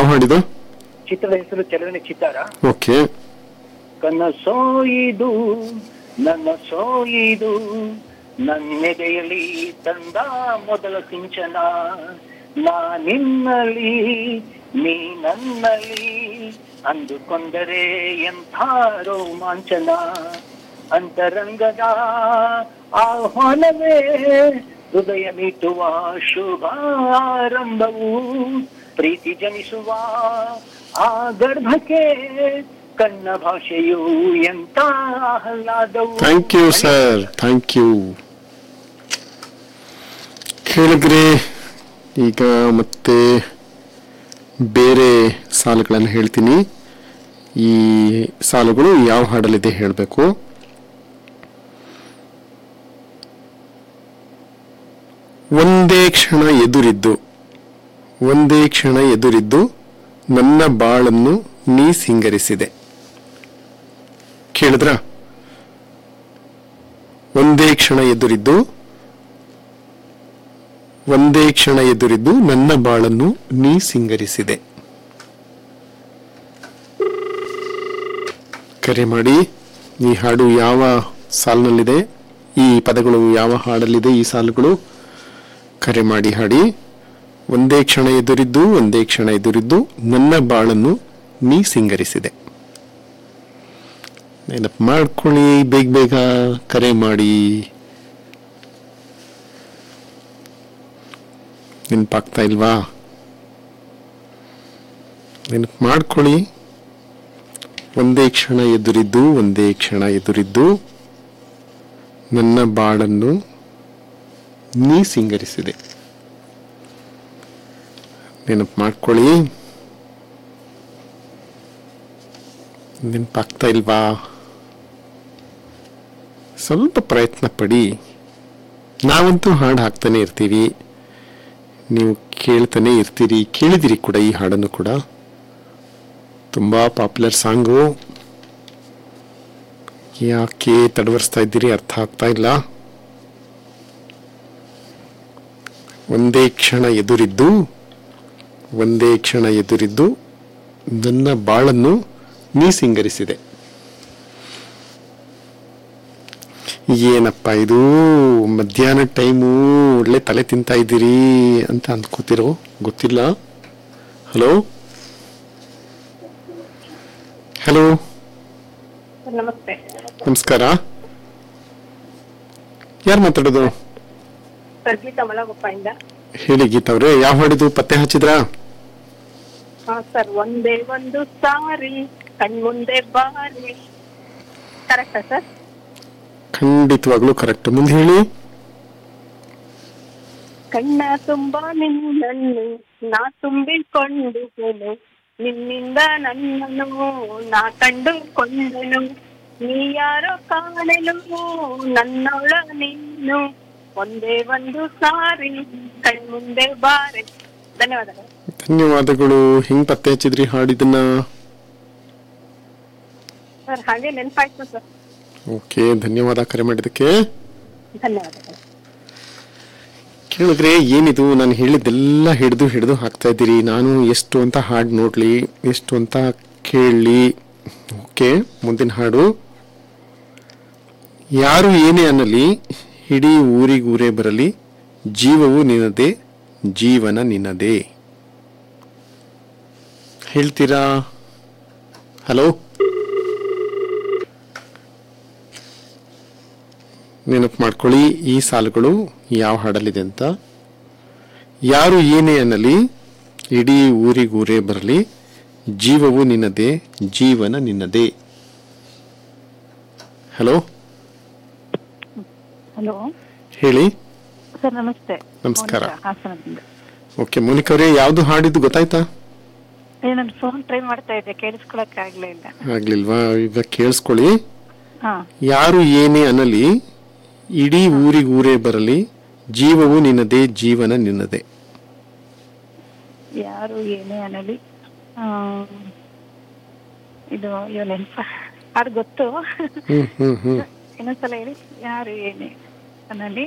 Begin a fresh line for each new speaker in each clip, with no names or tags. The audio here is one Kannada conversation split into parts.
ಯಾವ ಹಾಡಿದು
ಚಿತ್ರದ ಹೆಸರು ಚಲನೆ ಚಿತ್ತಾರ
ಓಕೆ
ಕನಸೋಯಿದು ನನ್ನ ಸೋಯಿದು ನನ್ನೆದೆಯಲ್ಲಿ ತಂದ ಮೊದಲ ಸಿಂಚನ ನಾ ನಿನ್ನಲ್ಲಿ ನೀ ನನ್ನಲ್ಲಿ ಅಂದುಕೊಂಡರೆ ಎಂಥ ರೋಮಾಂಚನ ಅಂತರಂಗದ ಆಹ್ವಾನವೇ ಹೃದಯ ಮೀಟುವ ಶುಭಾರಂಭವು ಪ್ರೀತಿ ಜನಿಸುವ ಆ ಗರ್ಭಕ್ಕೆ ಕಣ್ಣ ಭಾಷೆಯು ಎಂತ ಆಹ್ಲಾದವು
thank you sir thank you ಕೇಳಿದ್ರೆ ಈಗ ಮತ್ತೆ ಬೇರೆ ಸಾಲುಗಳನ್ನು ಹೇಳ್ತೀನಿ ಈ ಸಾಲುಗಳು ಯಾವ ಹಾಡಲ್ಲಿದೆ ಹೇಳಬೇಕು ಒಂದೇ ಕ್ಷಣ ಎದುರಿದ್ದು ಒಂದೇ ಕ್ಷಣ ಎದುರಿದ್ದು ನನ್ನ ಬಾಳನ್ನು ನೀ ಸಿಂಗರಿಸಿದೆ ಕೇಳಿದ್ರ ಒಂದೇ ಕ್ಷಣ ಎದುರಿದ್ದು ಒಂದೇ ಕ್ಷಣ ಎದುರಿದ್ದು ನನ್ನ ಬಾಳನ್ನು ನೀ ಸಿಂಗರಿಸಿದೆ ಕರೆ ಮಾಡಿ ಈ ಹಾಡು ಯಾವ ಸಾಲಿನಲ್ಲಿದೆ ಈ ಪದಗಳು ಯಾವ ಹಾಡಲ್ಲಿದೆ ಈ ಸಾಲುಗಳು ಕರೆ ಮಾಡಿ ಹಾಡಿ ಒಂದೇ ಕ್ಷಣ ಎದುರಿದ್ದು ಒಂದೇ ಕ್ಷಣ ಎದುರಿದ್ದು ನನ್ನ ಬಾಳನ್ನು ನೀ ಸಿಂಗರಿಸಿದೆ ನೆನಪು ಮಾಡ್ಕೊಳ್ಳಿ ಬೇಗ ಬೇಗ ಕರೆ ಮಾಡಿ ನೆನಪಾಗ್ತಾ ಇಲ್ವಾ ನೆನಪು ಮಾಡ್ಕೊಳ್ಳಿ ಒಂದೇ ಕ್ಷಣ ಎದುರಿದ್ದು ಒಂದೇ ಕ್ಷಣ ಎದುರಿದ್ದು ನನ್ನ ಬಾಳನ್ನು ನೀ ಸಿಂಗರಿಸಿದೆ ನೆನಪು ಮಾಡ್ಕೊಳ್ಳಿ ನೆನಪಾಗ್ತಾ ಇಲ್ವಾ ಸ್ವಲ್ಪ ಪ್ರಯತ್ನ ಪಡಿ ನಾವಂತೂ ಹಾಡು ಹಾಕ್ತಾನೆ ಇರ್ತೀವಿ ನೀವು ಕೇಳ್ತಾನೆ ಇರ್ತೀರಿ ಕೇಳಿದಿರಿ ಕೂಡ ಈ ಹಾಡನ್ನು ಕೂಡ ತುಂಬ ಪಾಪ್ಯುಲರ್ ಸಾಂಗು ಯಾಕೆ ತಡವರಿಸ್ತಾ ಇದ್ದೀರಿ ಅರ್ಥ ಆಗ್ತಾ ಇಲ್ಲ ಒಂದೇ ಕ್ಷಣ ಎದುರಿದ್ದು ಒಂದೇ ಕ್ಷಣ ಎದುರಿದ್ದು ನನ್ನ ಬಾಳನ್ನು ನೀ ಸಿಂಗರಿಸಿದೆ ಏನಪ್ಪ ಇದು ಮಧ್ಯಾಹ್ನ ಟೈಮು ಒಳ್ಳೆ ತಲೆ ತಿಂತಾ ಇದ್ದೀರಿ ಅಂತ ಅಂದ್ಕೋತಿರೋ ಗೊತ್ತಿಲ್ಲ ಹಲೋ ಹಲೋ
ಸರ್ ನಮಸ್ತೆ
ನಮಸ್ಕಾರ ಯಾರು ಮಾತಾಡೋದು
ಸರ್ ಗೀತಾ ಮಲಗೊಪ್ಪಯಿಂದ
ಹೇಳಿ ಗೀತಾ ಅವ್ರೆ ಯಾವ ಹಾಡಿದು ಪತ್ತೆ ಹಚ್ಚಿದ್ರಾ
ಹಾ ಸರ್ ಒಂದೇ ಒಂದು ಸಾರಿ ಕಣ್ಮುಂದೆ ಬಾರಿ ಕರೆಕ್ಟಾ ಸರ್
ಖಂಡಿತವಾಗ್ಲೂ ಕರೆಕ್ಟ್ ಮುಂದೆ ಹೇಳಿ
ಕಣ್ಣ ತುಂಬಾ ನಿನ್ನನ್ನು ನಾ ತುಂಬಿಕೊಂಡುವೆನು ನಿನ್ನಿಂದ ನನ್ನನ್ನು ನಾ ಕಂಡುಕೊಂಡೆನು ನೀ ಯಾರೋ ಕಾಣಲು ನನ್ನೊಳ ನೀನು ಒಂದೇ ಒಂದು ಸಾರಿ ಕಣ್ಮುಂದೆ ಬಾರೆ ಧನ್ಯವಾದಗಳು
ಧನ್ಯವಾದಗಳು ಹೆಂಗ್ ಪತ್ತೆ ಹಚ್ಚಿದ್ರಿ ಹಾಡಿದನ್ನ
ಸರ್ ಹಾಗೆ ನೆನಪಾಯ್ತು ಸರ್
ಓಕೆ ಧನ್ಯವಾದ ಕರೆ ಮಾಡಿದ್ದಕ್ಕೆ
ಧನ್ಯವಾದಗಳು
ಕೇಳಿದ್ರೆ ಏನಿದು ನಾನು ಹೇಳಿದ್ದೆಲ್ಲ ಹಿಡಿದು ಹಿಡಿದು ಹಾಕ್ತಾ ಇದ್ದೀರಿ ನಾನು ಎಷ್ಟು ಅಂತ ಹಾಡು ನೋಡ್ಲಿ ಎಷ್ಟು ಅಂತ ಕೇಳಲಿ ಓಕೆ ಮುಂದಿನ ಹಾಡು ಯಾರು ಏನೇ ಅನ್ನಲಿ ಇಡೀ ಊರಿಗೂರೇ ಬರಲಿ ಜೀವವು ನಿನ್ನದೇ ಜೀವನ ನಿನ್ನದೇ ಹೇಳ್ತೀರಾ ಹಲೋ ನೆನಪು ಮಾಡ್ಕೊಳ್ಳಿ ಈ ಸಾಲುಗಳು ಯಾವ ಹಾಡಲ್ಲಿದೆ ಅಂತ ಯಾರು ಏನೇ ಅನ್ನಲಿ ಇಡೀ ಊರಿಗೂರೇ ಬರಲಿ ಜೀವವು ನಿನ್ನದೇ ಜೀವನ ನಿನ್ನದೇ ಹಲೋ
ಹಲೋ
ಹೇಳಿ
ಸರ್ ನಮಸ್ತೆ
ನಮಸ್ಕಾರ.
ಮೋನಿಕಾ, ಹಾಸನದಿಂದ
ಓಕೆ ಮೋನಿಕಾ ಅವರೇ ಯಾವ್ದು ಹಾಡಿದ್ದು ಗೊತ್ತಾಯ್ತಾ
ಏ ನಾನು ಫೋನ್ ಟ್ರೈ ಮಾಡ್ತಾ ಇದ್ದೆ ಕೇಳಿಸ್ಕೊಳಕ್ ಆಗ್ಲೇ ಇಲ್ಲ
ಆಗ್ಲಿಲ್ವಾ ಈಗ ಕೇಳಿಸ್ಕೊಳ್ಳಿ
ಹಾ
ಯಾರು ಏನೇ ಅನ್ನಲಿ ಇಡೀ ಊರಿಗೂರೇ ಬರಲಿ ಜೀವವು ನಿನ್ನದೇ ಜೀವನ ನಿನ್ನದೇ
ಯಾರು ಏನೇ ಅನ್ನಲಿ ಆ, ಇದು ಅಯ್ಯೋ ನೆನಪ ಅದು ಗೊತ್ತು
ಹ್ಮ್ ಹ್ಮ್ ಹ್ಮ್
ಇನ್ನೊಂದ್ಸಲ ಹೇಳಿ ಯಾರು ಏನೇ ಅನ್ನಲಿ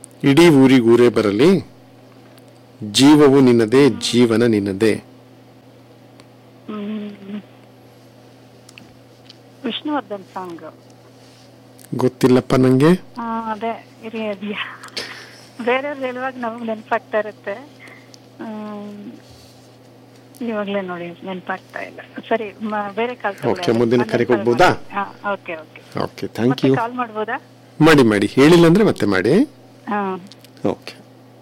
ಇಡೀ ಊರಿಗೂರೇ ಬರಲಿ ಜೀವವು ನಿನ್ನದೇ ಜೀವನ ನಿನ್ನದೇ
ವಿಷ್ಣುವರ್ಧನ್ ಸಾಂಗ್
ಗೊತ್ತಿಲ್ಲಪ್ಪ ನಂಗೆ
ಅದೇ ಇರಿ ಅದ್ಯಾ ಬೇರೆಯವ್ರು ಹೇಳುವಾಗ ನಮಗೆ ನೆನಪಾಗ್ತಾ ಇರುತ್ತೆ ಹ್ಮ್, ಇವಾಗ್ಲೇ ನೋಡಿ ನೆನಪಾಗ್ತಾ ಇಲ್ಲ ಸರಿ ಮ- ಬೇರೆ ಕಾಲ್
Okay, ಮುಂದಿನ ಕರೆಗೆ ಹೋಗ್ಬೋದಾ?
ಓಕೆ ಓಕೆ
ಓಕೆ ಥ್ಯಾಂಕ್
ಮತ್ತೆ
ಯು
ಕಾಲ್ ಮಾಡ್ಬೋದಾ
ಮಾಡಿ ಮಾಡಿ ಹೇಳಿಲ್ಲ ಅಂದ್ರೆ ಮತ್ತೆ ಮಾಡಿ
ಹಾ
ಓಕೆ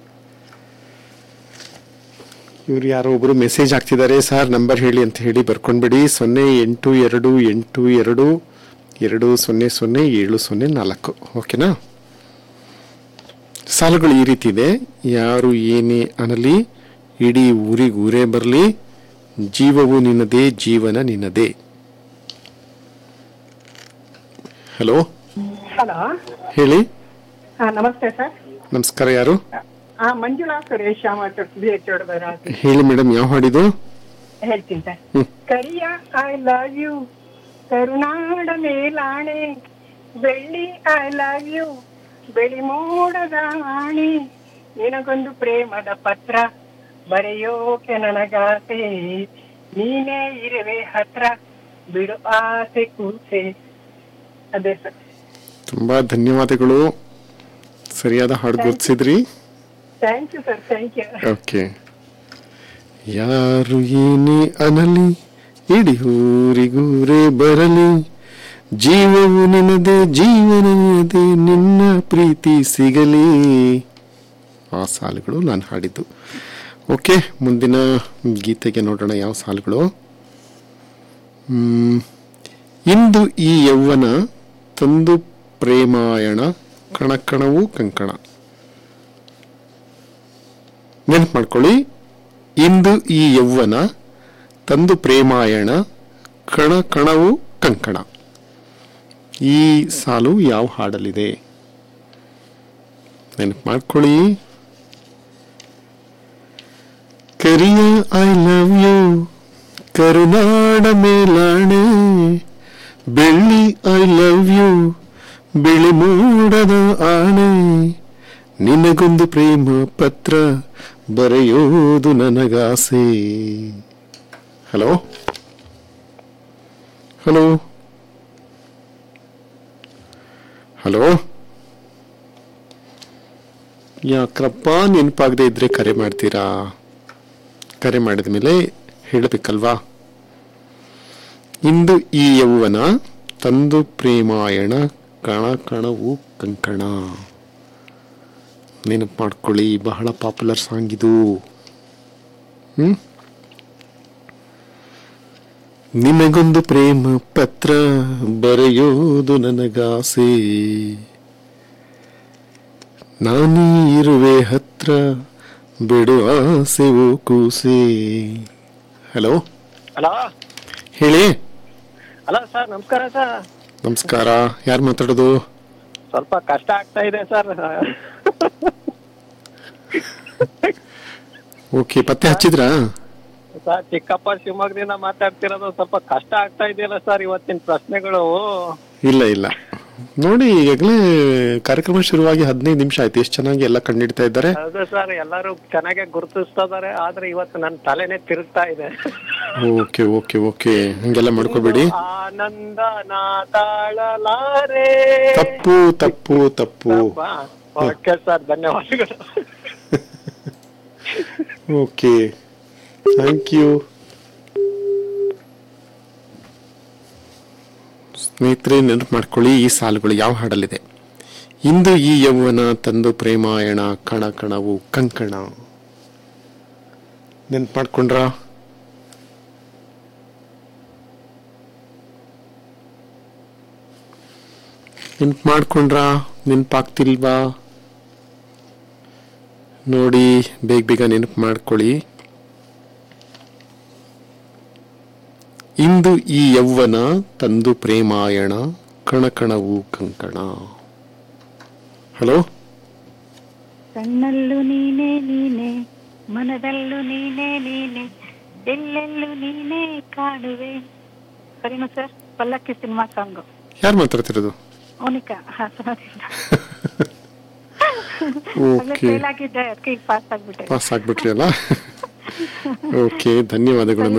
ಇವ್ರು ಯಾರೋ ಒಬ್ರು ಮೆಸೇಜ್ ಹಾಕ್ತಿದ್ದಾರೆ ಸರ್ ನಂಬರ್ ಹೇಳಿ ಅಂತ ಹೇಳಿ ಬರ್ಕೊಂಡ್ಬಿಡಿ ಸೊನ್ನೆ ಎಂಟು ಎರಡು ಎಂಟು ಎರಡು ಎರಡು ಸೊನ್ನೆ ಸೊನ್ನೆ ಏಳು ಸೊನ್ನೆ ನಾಲ್ಕು ಓಕೆನಾ ಸಾಲುಗಳು ಈ ರೀತಿ ಇದೆ ಯಾರು ಏನೇ ಅನ್ನಲಿ ಇಡೀ ಊರಿಗೆ ಊರೇ ಬರಲಿ ಜೀವವು ನಿನ್ನದೇ ಜೀವನ ನಿನ್ನದೇ ಹಲೋ
ಹಲೋ
ಹೇಳಿ
ಹಾ ನಮಸ್ತೆ ಸರ್
ನಮಸ್ಕಾರ ಯಾರು
ಹಾ ಮಂಜುಳಾ ಸುರೇಶ ಮಾತಾಡ್ತಿದ್ವಿ ಹೆಚ್ಚೋಡ್ಬರ
ಹೇಳಿ ಮೇಡಮ್ ಯಾವ ಹಾಡಿದು
ಹೇಳ್ತೀನಿ ಸರ್
ಹ್ಮ್.
ಕರಿಯ ಐ ಲವ್ ಯು ಕರುನಾಡ ಮೇಲಾಣೆ ಬೆಳ್ಳಿ ಐ ಲವ್ ಯು ಬೆಳಿ ಮೋಡದ ಆಣೆ ನಿನಗೊಂದು ಪ್ರೇಮದ ಪತ್ರ ಬರೆಯೋಕೆ ನನಗಾಸೆ ನೀನೇ ಇರುವೆ ಹತ್ರ ಬಿಡು ಆಸೆ ಕೂಸೆ ಅದೇ ಸರ್
ತುಂಬಾ ಧನ್ಯವಾದಗಳು ಸರಿಯಾದ ಹಾಡು ಗುರ್ತಿಸಿದ್ರಿ
thank you sir thank you
okay ಯಾರು ಏನೇ ಅನಲಿ ಇಡೀ ಊರಿಗೂರೇ ಬರಲಿ ಜೀವವು ನಿನ್ನದೇ ಜೀವನ ನಿನ್ನದೇ ನಿನ್ನ ಪ್ರೀತಿ ಸಿಗಲಿ ಆ ಸಾಲುಗಳು ನಾನು ಹಾಡಿದ್ದು ಓಕೆ ಮುಂದಿನ ಗೀತೆಗೆ ನೋಡೋಣ ಯಾವ ಸಾಲುಗಳು ಹ್ಮ್. ಇಂದು ಈ ಯೌವನ ತಂದು ಪ್ರೇಮಾಯಣ ಕಣಕಣವು ಕಂಕಣ ನೆನಪು ಮಾಡ್ಕೊಳ್ಳಿ ಇಂದು ಈ ಯೌವನ ತಂದು ಪ್ರೇಮಾಯಣ ಕಣ ಕಣವು ಕಂಕಣ ಈ ಸಾಲು ಯಾವ ಹಾಡಲಿದೆ ನೆನಪು ಮಾಡ್ಕೊಳ್ಳಿ ಕರಿಯ ಐ ಲವ್ ಯು ಕರುನಾಡ ಮೇಲಾಣೆ ಬೆಳ್ಳಿ ಐ ಲವ್ ಯು ಬಿಳಿ ಮೂಡದ ಆಣೆ ನಿನಗೊಂದು ಪ್ರೇಮ ಪತ್ರ ಬರೆಯೋದು ನನಗಾಸೆ ಹಲೋ ಹಲೋ ಹಲೋ ಯಾಕ್ರಪ್ಪ ನೆನಪಾಗದೆ ಇದ್ರೆ ಕರೆ ಮಾಡ್ತೀರಾ ಕರೆ ಮಾಡಿದ ಮೇಲೆ ಹೇಳಬೇಕಲ್ವಾ ಇಂದು ಈ ಯೌವನ ತಂದು ಪ್ರೇಮಾಯಣ ಕಣ ಕಣವು ಕಂಕಣ ನೆನಪು ಮಾಡ್ಕೊಳ್ಳಿ ಬಹಳ ಪಾಪ್ಯುಲರ್ ಸಾಂಗ್ ಇದು ಹ್ಮ್ ನಿನಗೊಂದು ಪ್ರೇಮ ಪತ್ರ ಬರೆಯೋದು ನನಗಾಸೆ ನಾನೀ ಇರುವೆ ಹತ್ರ ಬಿಡು ಆಸೆವು ಕೂಸೆ ಹಲೋ
ಹಲೋ
ಹೇಳಿ
ಹಲೋ ಸರ್ ನಮಸ್ಕಾರ ಸರ್
ನಮಸ್ಕಾರ ಯಾರು ಮಾತಾಡೋದು
ಸ್ವಲ್ಪ ಕಷ್ಟ ಆಗ್ತಾ ಇದೆ ಸರ್
ಓಕೆ ಪತ್ತೆ ಹಚ್ಚಿದ್ರಾ
ಸರ್ ಚಿಕ್ಕಪ್ಪ ಶಿವಮೊಗ್ಗದಿಂದ ಮಾತಾಡ್ತಿರೋದು ಸ್ವಲ್ಪ ಕಷ್ಟ ಆಗ್ತಾ ಇದೆಯಲ್ಲ ಸರ್ ಇವತ್ತಿನ ಪ್ರಶ್ನೆಗಳು
ಇಲ್ಲ ಇಲ್ಲ ನೋಡಿ ಈಗಾಗಲೇ ಕಾರ್ಯಕ್ರಮ ಶುರುವಾಗಿ ಹದಿನೈದು ನಿಮಿಷ ಆಯ್ತು ಎಷ್ಟು ಚೆನ್ನಾಗಿ ಎಲ್ಲ ಕಂಡಿಡ್ತಾ ಇದ್ದಾರೆ
ಹೌದು ಸರ್ ಎಲ್ಲರೂ ಚೆನ್ನಾಗೆ ಗುರುತಿಸ್ತಾ ಇದಾರೆ ಆದ್ರೆ ಇವತ್ತು ನನ್ನ ತಲೆನೇ ತಿರುಗ್ತಾ ಇದೆ
ಓಕೆ ಓಕೆ ಓಕೆ ಹಂಗೆಲ್ಲ ಮಾಡ್ಕೋಬೇಡಿ
ಆನಂದ ನಾ ತಾಳಲಾರೆ
ತಪ್ಪು ತಪ್ಪು ತಪ್ಪು
ಓಕೆ ಸರ್ ಧನ್ಯವಾದಗಳು
ಓಕೆ ಥ್ಯಾಂಕ್ ಯು ಸ್ನೇಹಿತರೆ ನೆನಪು ಮಾಡ್ಕೊಳ್ಳಿ ಈ ಸಾಲುಗಳು ಯಾವ ಹಾಡಲ್ಲಿದೆ ಇಂದು ಈ ಯೌವನ ತಂದು ಪ್ರೇಮಾಯಣ ಕಣ ಕಣವು ಕಂಕಣ ನೆನಪು ಮಾಡ್ಕೊಂಡ್ರ ನೆನಪು ಮಾಡ್ಕೊಂಡ್ರ ನೆನಪಾಗ್ತಿಲ್ವಾ ನೋಡಿ ಬೇಗ ಬೇಗ ನೆನಪು ಮಾಡ್ಕೊಳ್ಳಿ ಇಂದು ಈ ಯೌವನ ತಂದು ಪ್ರೇಮಾಯಣ ಕಣಕಣವು ಕಂಕಣ ಹಲೋ
ಕಣ್ಣಲ್ಲೂ ನೀನೇ ನೀನೆ ಮನದಲ್ಲೂ ನೀನೇ ನೀನೆ ಎಲ್ಲೆಲ್ಲೂ ನೀನೇ ಕಾಣುವೆ ಸರಿನಾ ಸರ್ ಪಲ್ಲಕ್ಕಿ ಸಿನಿಮಾ ಸಾಂಗು
ಯಾರು ಮಾತಾಡ್ತಿರೋದು
ಮೋನಿಕಾ ಹಾಸನದಿಂದ
ಓಕೆ
ಫೇಲ್ ಆಗಿದ್ದೆ ಅದಕ್ಕೆ ಈಗ ಪಾಸ್ ಆಗ್ಬಿಟ್ಟೆ
ಪಾಸ್ ಆಗ್ಬಿಟ್ರಿ ಅಲ್ಲ ಓಕೆ ಧನ್ಯವಾದಗಳು